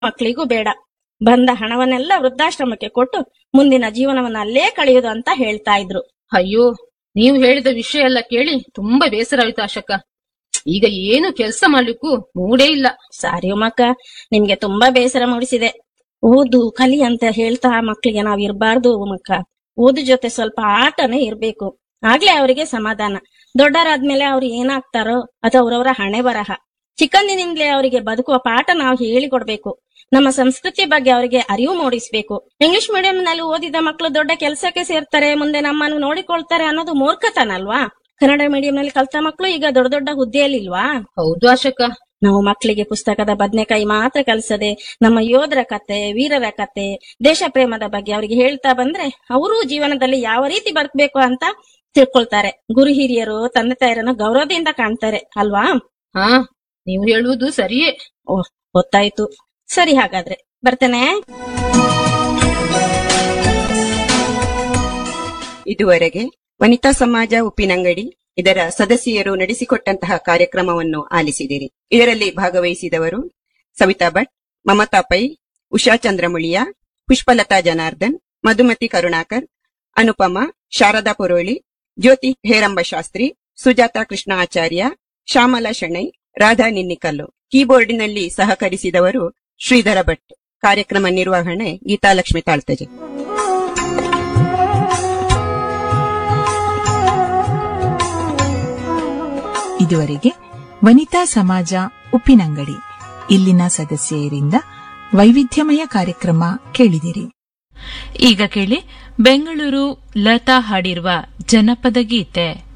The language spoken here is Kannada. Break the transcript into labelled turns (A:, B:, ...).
A: ಮಕ್ಕಳಿಗೂ ಬೇಡ ಬಂದ ಹಣವನ್ನೆಲ್ಲ ವೃದ್ಧಾಶ್ರಮಕ್ಕೆ ಕೊಟ್ಟು ಮುಂದಿನ ಜೀವನವನ್ನ ಅಲ್ಲೇ ಕಳೆಯುವುದು ಅಂತ ಹೇಳ್ತಾ ಇದ್ರು
B: ಅಯ್ಯೋ ನೀವು ಹೇಳಿದ ವಿಷಯ ಎಲ್ಲ ಕೇಳಿ ತುಂಬಾ ಬೇಸರವಾಯ್ತು ಆಶಕ್ಕ ಈಗ ಏನು ಕೆಲಸ ಮಾಡ್ಲಿಕ್ಕೂ ಮೂಡೇ ಇಲ್ಲ
A: ಸಾರಿ ಉಮ್ಮಕ್ಕ ನಿಮ್ಗೆ ತುಂಬಾ ಬೇಸರ ಮೂಡಿಸಿದೆ ಓದು ಕಲಿ ಅಂತ ಹೇಳ್ತಾ ಮಕ್ಕಳಿಗೆ ನಾವ್ ಇರಬಾರ್ದು ಉಮ್ಮಕ್ಕ ಓದು ಜೊತೆ ಸ್ವಲ್ಪ ಆಟನೇ ಇರ್ಬೇಕು ಆಗ್ಲೇ ಅವರಿಗೆ ಸಮಾಧಾನ ದೊಡ್ಡರಾದ್ಮೇಲೆ ಅವ್ರು ಏನಾಗ್ತಾರೋ ಅದು ಅವ್ರವ್ರ ಹಣೆ ಬರಹ ಚಿಕ್ಕಂದಿನಿಂದಲೇ ಅವರಿಗೆ ಬದುಕುವ ಪಾಠ ನಾವು ಹೇಳಿಕೊಡ್ಬೇಕು ನಮ್ಮ ಸಂಸ್ಕೃತಿ ಬಗ್ಗೆ ಅವರಿಗೆ ಅರಿವು ಮೂಡಿಸ್ಬೇಕು ಇಂಗ್ಲಿಷ್ ಮೀಡಿಯಂ ನಲ್ಲಿ ಓದಿದ ಮಕ್ಕಳು ದೊಡ್ಡ ಕೆಲಸಕ್ಕೆ ಸೇರ್ತಾರೆ ಮುಂದೆ ನಮ್ಮನ್ನು ನೋಡಿಕೊಳ್ತಾರೆ ಅನ್ನೋದು ಮೂರ್ಖತನ ಅಲ್ವಾ ಕನ್ನಡ ಮೀಡಿಯಂ ನಲ್ಲಿ ಕಲ್ತ ಮಕ್ಕಳು ಈಗ ದೊಡ್ಡ ದೊಡ್ಡ ಹುದ್ದೆಯಲ್ಲಿಲ್ವಾ
B: ಹೌದು ಆಶಕ್ಕ
A: ನಾವು ಮಕ್ಕಳಿಗೆ ಪುಸ್ತಕದ ಬದನೆಕಾಯಿ ಮಾತ್ರ ಕಲಿಸದೆ ನಮ್ಮ ಯೋಧರ ಕತೆ ವೀರರ ಕತೆ ದೇಶ ಪ್ರೇಮದ ಬಗ್ಗೆ ಅವರಿಗೆ ಹೇಳ್ತಾ ಬಂದ್ರೆ ಅವರು ಜೀವನದಲ್ಲಿ ಯಾವ ರೀತಿ ಬದುಕಬೇಕು ಅಂತ ತಿಳ್ಕೊಳ್ತಾರೆ ಗುರು ಹಿರಿಯರು ತಂದೆ ತಾಯರನ್ನು ಗೌರವದಿಂದ ಕಾಣ್ತಾರೆ ಅಲ್ವಾ
B: ಹಾ ನೀವು ಹೇಳುವುದು ಸರಿಯೇ
A: ಓ ಗೊತ್ತಾಯ್ತು ಸರಿ ಹಾಗಾದ್ರೆ ಬರ್ತೇನೆ
C: ಇದುವರೆಗೆ ವನಿತಾ ಸಮಾಜ ಉಪ್ಪಿನಂಗಡಿ ಇದರ ಸದಸ್ಯರು ನಡೆಸಿಕೊಟ್ಟಂತಹ ಕಾರ್ಯಕ್ರಮವನ್ನು ಆಲಿಸಿದಿರಿ ಇದರಲ್ಲಿ ಭಾಗವಹಿಸಿದವರು ಸವಿತಾ ಭಟ್ ಮಮತಾ ಪೈ ಉಷಾ ಚಂದ್ರಮುಳಿಯ ಪುಷ್ಪಲತಾ ಜನಾರ್ದನ್ ಮಧುಮತಿ ಕರುಣಾಕರ್ ಅನುಪಮ ಶಾರದಾ ಪುರೋಳಿ ಜ್ಯೋತಿ ಹೇರಂಬ ಶಾಸ್ತ್ರಿ ಸುಜಾತಾ ಕೃಷ್ಣ ಆಚಾರ್ಯ ಶ್ಯಾಮಲಾ ಶೆಣೈ ರಾಧಾ ನಿನ್ನಿಕಲ್ಲು ಕೀಬೋರ್ಡಿನಲ್ಲಿ ಸಹಕರಿಸಿದವರು ಶ್ರೀಧರ ಭಟ್ ಕಾರ್ಯಕ್ರಮ ನಿರ್ವಹಣೆ ಗೀತಾಲಕ್ಷ್ಮಿ ತಾಳ್ತಜೆ
D: ಇದುವರೆಗೆ ವನಿತಾ ಸಮಾಜ ಉಪ್ಪಿನಂಗಡಿ ಇಲ್ಲಿನ ಸದಸ್ಯರಿಂದ ವೈವಿಧ್ಯಮಯ ಕಾರ್ಯಕ್ರಮ ಕೇಳಿದಿರಿ
E: ಈಗ ಕೇಳಿ ಬೆಂಗಳೂರು ಲತಾ ಹಾಡಿರುವ ಜನಪದ ಗೀತೆ